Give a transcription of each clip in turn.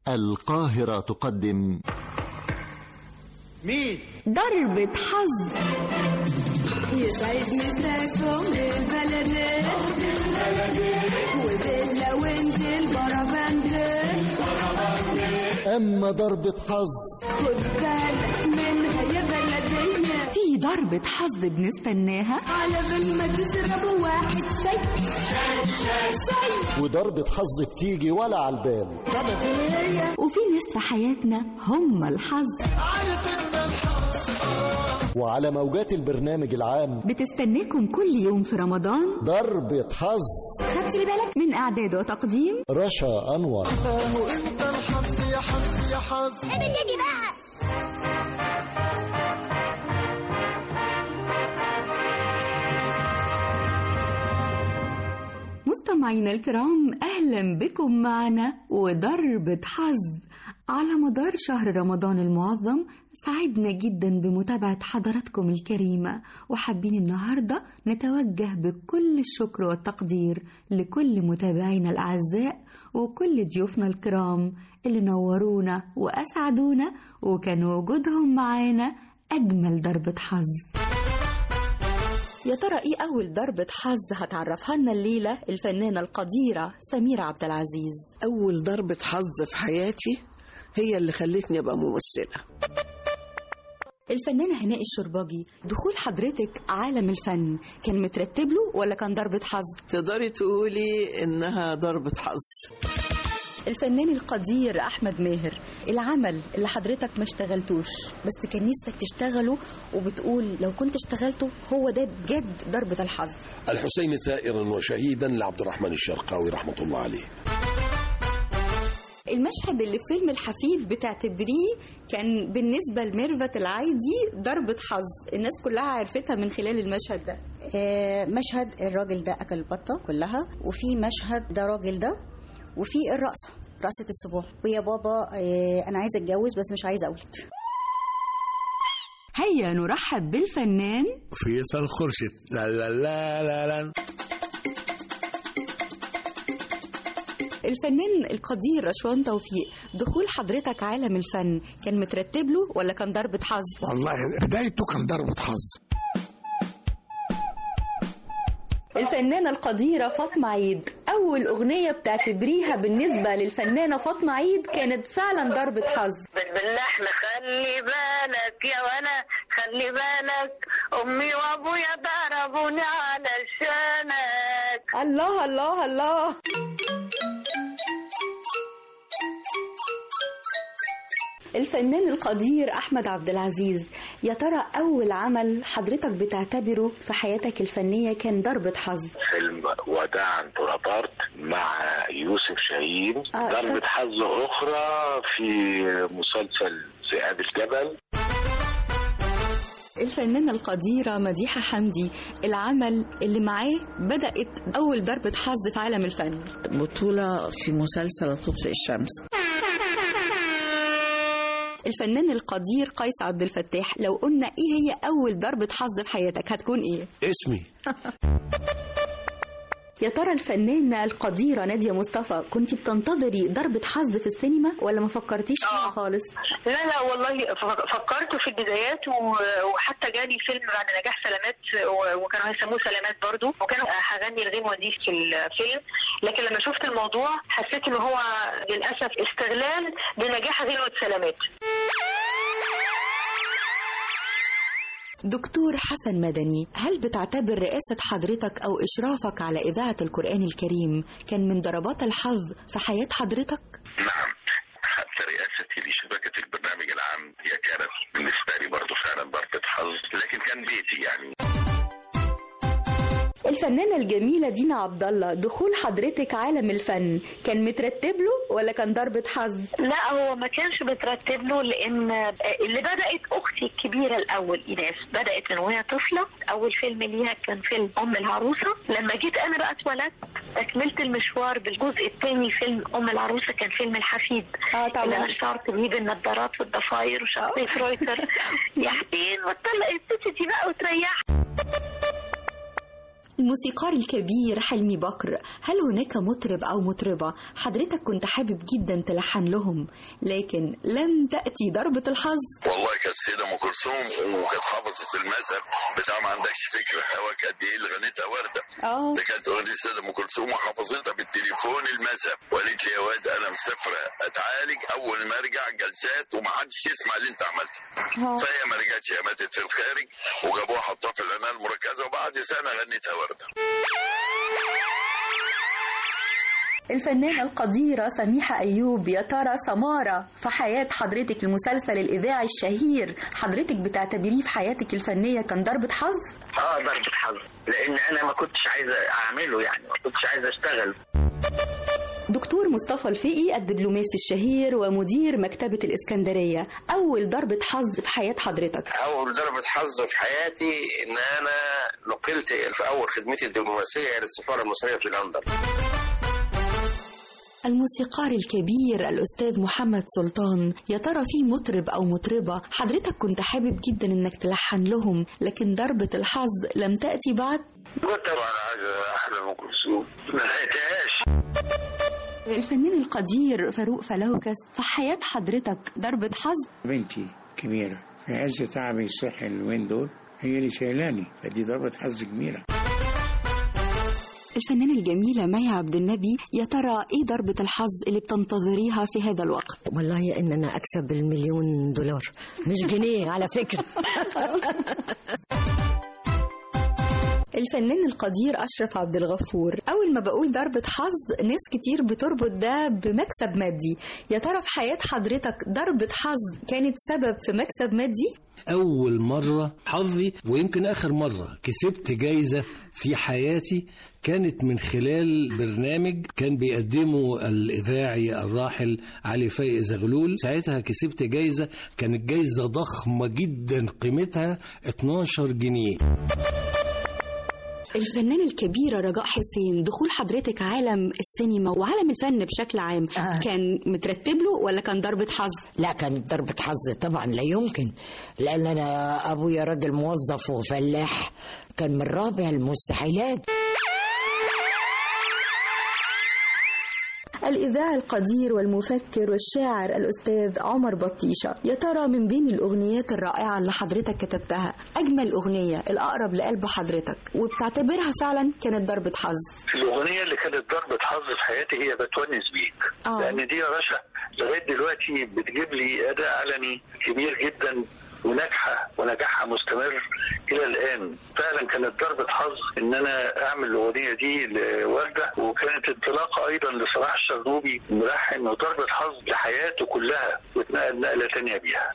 القاهرة تقدم مين؟ ضربة حظ يسعد مساكم البلدي وبيلا وانزل برافندي أما ضربة حظ خد بالك منها يا بلدية في ضربة حظ بنستناها على بال ما تشربوا واحد شاي شاي وضربة حظ بتيجي ولا على البال بلدية وفي ناس في حياتنا هم الحظ وعلى موجات البرنامج العام بتستناكم كل يوم في رمضان ضربة حظ خدت لي بالك من إعداد وتقديم رشا أنور مستمعينا الكرام أهلا بكم معنا وضربة حظ على مدار شهر رمضان المعظم سعدنا جدا بمتابعة حضراتكم الكريمة وحابين النهاردة نتوجه بكل الشكر والتقدير لكل متابعينا الأعزاء وكل ضيوفنا الكرام اللي نورونا وأسعدونا وكان وجودهم معانا أجمل ضربة حظ يا ترى ايه اول ضربة حظ هتعرفها لنا الليلة الفنانة القديرة سميرة عبد العزيز أول ضربة حظ في حياتي هي اللي خلتني أبقى ممثلة الفنانة هناء الشرباجي دخول حضرتك عالم الفن كان مترتب له ولا كان ضربة حظ تقدري تقولي إنها ضربة حظ الفنان القدير أحمد ماهر العمل اللي حضرتك ما اشتغلتوش بس كان نفسك تشتغله وبتقول لو كنت اشتغلته هو ده بجد ضربة الحظ الحسين ثائرا وشهيدا لعبد الرحمن الشرقاوي رحمة الله عليه المشهد اللي في فيلم الحفيد بتعتبريه كان بالنسبة لميرفت العايدي ضربة حظ الناس كلها عرفتها من خلال المشهد ده آه، مشهد الراجل ده اكل البطه كلها وفي مشهد ده راجل ده وفي الرقصه رقصه السبوع ويا بابا آه، انا عايزه اتجوز بس مش عايزه اولد هيا نرحب بالفنان فيصل خرشد لا لا لا لا لا الفنان القدير رشوان توفيق دخول حضرتك عالم الفن كان مترتب له ولا كان ضربة حظ والله بدايته كان ضربة حظ الفنانة القديرة فاطمة عيد أول أغنية بتعتبريها بالنسبة للفنانة فاطمة عيد كانت فعلا ضربة حظ باللحن خلي بالك يا وانا خلي بالك امي وابويا ضربوني علشانك الله الله الله الفنان القدير أحمد عبد العزيز يا ترى أول عمل حضرتك بتعتبره في حياتك الفنية كان ضربة حظ فيلم وداعا بونابرت مع يوسف شاهين آه، ضربة فاكر. حظ أخرى في مسلسل ذئاب الجبل الفنانة القديرة مديحة حمدي العمل اللي معاه بدأت أول ضربة حظ في عالم الفن بطولة في مسلسل تطفئ الشمس الفنان القدير قيس عبد الفتاح لو قلنا ايه هي اول ضربة حظ في حياتك هتكون ايه اسمي يا ترى الفنانة القديرة نادية مصطفى كنت بتنتظري ضربة حظ في السينما ولا ما فكرتيش فيها آه. خالص لا لا والله ف- فكرت في البدايات و- وحتى جالي فيلم بعد نجاح سلامات و- وكانوا هيسموه سلامات برضو وكانوا هغني الغنوة دي في الفيلم لكن لما شفت الموضوع حسيت ان هو للاسف استغلال لنجاح غنوة سلامات دكتور حسن مدني هل بتعتبر رئاسة حضرتك أو إشرافك على إذاعة القرآن الكريم كان من ضربات الحظ في حياة حضرتك؟ نعم حتى رئاستي لشبكة البرنامج العام هي كانت بالنسبة لي برضو فعلا ضربة حظ لكن كان بيتي يعني الفنانة الجميلة دينا عبد الله دخول حضرتك عالم الفن كان مترتب له ولا كان ضربة حظ؟ لا هو ما كانش بترتب له لان اللي بدات اختي الكبيره الاول ايناس بدات من وهي طفله اول فيلم ليها كان فيلم ام العروسه لما جيت انا بقى اتولدت تكملت المشوار بالجزء الثاني فيلم ام العروسه كان فيلم الحفيد اه اللي انا اشتهرت بيه بالنضارات والضفاير وشخصيه رويتر يا حسين وتطلق الست دي بقى وتريح الموسيقار الكبير حلمي بكر هل هناك مطرب أو مطربة حضرتك كنت حابب جدا تلحن لهم لكن لم تأتي ضربة الحظ والله كانت السيده ام كلثوم وكانت حافظه المذهب بتاع ما عندكش فكره هو قد ايه اللي غنتها ورده اه ده كانت اغنيه السيده ام كلثوم وحافظتها بالتليفون المذهب وقالت لي يا واد انا مسافره اتعالج اول ما ارجع جلسات ومحدش يسمع اللي انت عملته آه. فهي ما رجعتش هي ماتت في الخارج وجابوها حطوها في العنايه المركزه وبعد سنه غنتها ورده الفنانة القديرة سميحة أيوب يا ترى سمارة في حياة حضرتك المسلسل الإذاعي الشهير حضرتك بتعتبريه في حياتك الفنية كان ضربة حظ؟ اه ضربة حظ لان انا ما كنتش عايز اعمله يعني ما كنتش عايز اشتغل دكتور مصطفى الفقي الدبلوماسي الشهير ومدير مكتبة الإسكندرية أول ضربة حظ في حياة حضرتك اول ضربة حظ في حياتي ان انا نقلت في اول خدمتي الدبلوماسية الى السفارة المصرية في لندن الموسيقار الكبير الأستاذ محمد سلطان يا ترى في مطرب أو مطربة حضرتك كنت حابب جدا إنك تلحن لهم لكن ضربة الحظ لم تأتي بعد؟ كنت طبعا عايز احلى ام كلثوم ما لقيتهاش الفنان القدير فاروق فلوكس في حياة حضرتك ضربة حظ بنتي كبيرة في عز تعبي الصحي الوين دول هي اللي شايلاني فدي ضربة حظ كبيرة الفنانة الجميلة مي عبد النبي يا ترى ايه ضربة الحظ اللي بتنتظريها في هذا الوقت؟ والله ان انا اكسب المليون دولار مش جنيه على فكره الفنان القدير أشرف عبد الغفور أول ما بقول ضربة حظ ناس كتير بتربط ده بمكسب مادي يا ترى في حياة حضرتك ضربة حظ كانت سبب في مكسب مادي؟ أول مرة حظي ويمكن آخر مرة كسبت جايزة في حياتي كانت من خلال برنامج كان بيقدمه الإذاعي الراحل علي فايق زغلول ساعتها كسبت جايزة كانت جايزة ضخمة جدا قيمتها 12 جنيه الفنانة الكبيرة رجاء حسين دخول حضرتك عالم السينما وعالم الفن بشكل عام آه. كان مترتب له ولا كان ضربة حظ؟ لا كانت ضربة حظ طبعا لا يمكن لأن أنا أبويا راجل موظف وفلاح كان من رابع المستحيلات الإذاعي القدير والمفكر والشاعر الأستاذ عمر بطيشة يا ترى من بين الأغنيات الرائعة اللي حضرتك كتبتها أجمل أغنية الأقرب لقلب حضرتك وبتعتبرها فعلا كانت ضربة حظ الاغنية اللي كانت ضربة حظ في حياتي هي بتونس بيك آه. لان دي يا باشا لغاية دلوقتي بتجيب لي اداء علني كبير جدا وناجحة ونجاحها مستمر إلى الآن فعلا كانت ضربة حظ إن أنا أعمل الأغنية دي لوردة وكانت انطلاقة أيضا لصلاح الشرنوبي ملحن وضربة حظ لحياته كلها واتنقل نقلة تانية بيها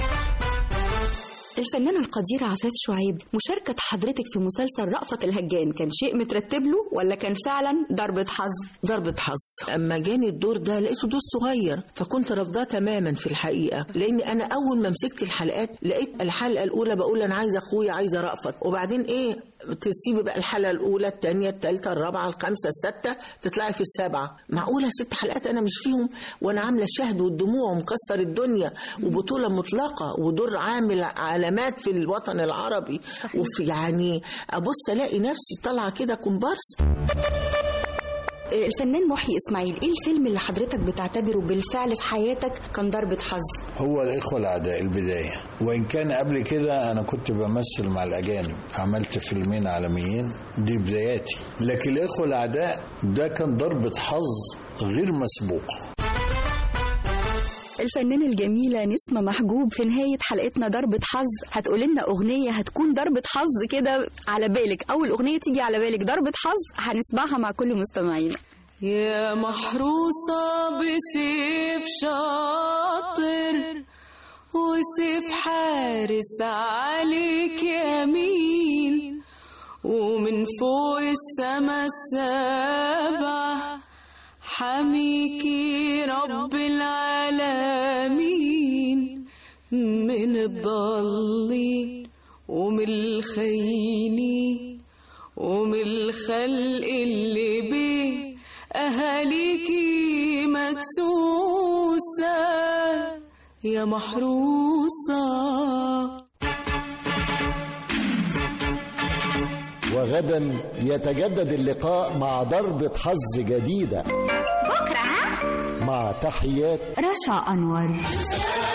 الفنانة القديرة عفاف شعيب مشاركة حضرتك في مسلسل رأفت الهجان كان شيء مترتب له ولا كان فعلا ضربة حظ؟ ضربة حظ أما جاني الدور ده لقيته دور صغير فكنت رافضاه تماما في الحقيقة لأن أنا أول ما مسكت الحلقات لقيت الحلقة الأولى بقول أنا عايزة أخويا عايزة رأفت وبعدين إيه تسيبي بقى الحلقة الأولى الثانية الثالثة الرابعة الخامسة الستة تطلعي في السابعة معقولة ست حلقات أنا مش فيهم وأنا عاملة الشهد والدموع ومكسر الدنيا وبطولة مطلقة ودور عامل علامات في الوطن العربي وفي يعني أبص ألاقي نفسي طالعة كده كومبارس الفنان محي إسماعيل إيه الفيلم اللي حضرتك بتعتبره بالفعل في حياتك كان ضربة حظ؟ هو الإخوة الأعداء البداية وإن كان قبل كده أنا كنت بمثل مع الأجانب عملت فيلمين عالميين دي بداياتي لكن الإخوة الأعداء ده كان ضربة حظ غير مسبوقة الفنانة الجميلة نسمة محجوب في نهاية حلقتنا ضربة حظ هتقول لنا أغنية هتكون ضربة حظ كده على بالك أول أغنية تيجي على بالك ضربة حظ هنسمعها مع كل مستمعينا يا محروسة بسيف شاطر وسيف حارس عليك يمين ومن فوق السما السبعة حميكي رب العالمين من الضالين ومن الخاينين ومن الخلق اللي بيه أهاليكي مدسوسة يا محروسة وغدا يتجدد اللقاء مع ضربة حظ جديدة بكرة ها مع تحيات رشا أنور